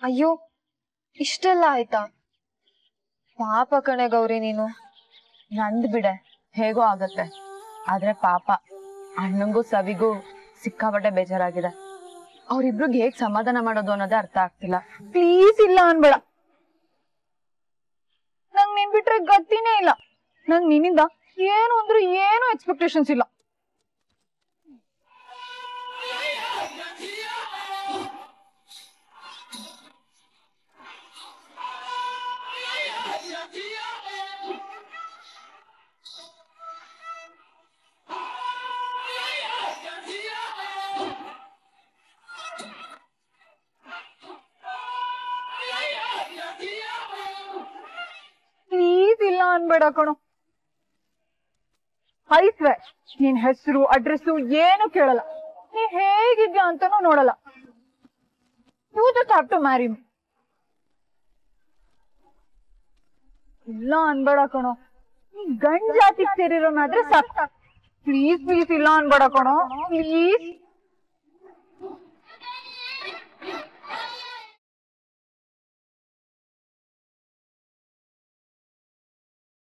ಅಯ್ಯೋ ಇಷ್ಟೆಲ್ಲ ಆಯ್ತಾ ಪಾಪ ಕಣೆ ಗೌರಿ ನೀನು ನಂದ್ ಬಿಡೆ ಹೇಗೋ ಆಗತ್ತೆ ಆದ್ರೆ ಪಾಪ ಅಣ್ಣಂಗೂ ಸವಿಗೂ ಸಿಕ್ಕಾಪಟ್ಟೆ ಬೇಜಾರಾಗಿದೆ ಅವ್ರಿಬ್ರಿಗೆ ಹೇಗ್ ಸಮಾಧಾನ ಮಾಡೋದು ಅನ್ನೋದೇ ಅರ್ಥ ಆಗ್ತಿಲ್ಲ ಪ್ಲೀಸ್ ಇಲ್ಲ ಅನ್ಬೇಡ ನಂಗ್ ನೀನ್ ಬಿಟ್ರೆ ಗತಿನೇ ಇಲ್ಲ ನಂಗ್ ನಿನ್ನಿಂದ ಏನು ಅಂದ್ರೆ ಏನು ಎಕ್ಸ್ಪೆಕ್ಟೇಷನ್ಸ್ ಇಲ್ಲ ಪ್ಲೀಸ್ ಇಲ್ಲ ಅನ್ಬೇಡ ಕಣೋ ಐಸ್ವೆ ನಿನ್ ಹೆಸರು ಅಡ್ರೆಸ್ ಏನು ಕೇಳಲ್ಲ ನೀ ಹೇಗಿದ್ಯಾ ಅಂತಾನೂ ನೋಡಲ್ಲ you just have to marry me ಇಲ್ಲ ಅನ್ಬೇಡ ಕಣೋ ನೀ ಗಂಡ್ ಜಾತಿಗೆ ಸೇರಿರೋನಾದ್ರೆ ಸಾಕು ಪ್ಲೀಸ್ ಪ್ಲೀಸ್ ಇಲ್ಲ ಅನ್ಬೇಡ ಕಣೋ ಪ್ಲೀಸ್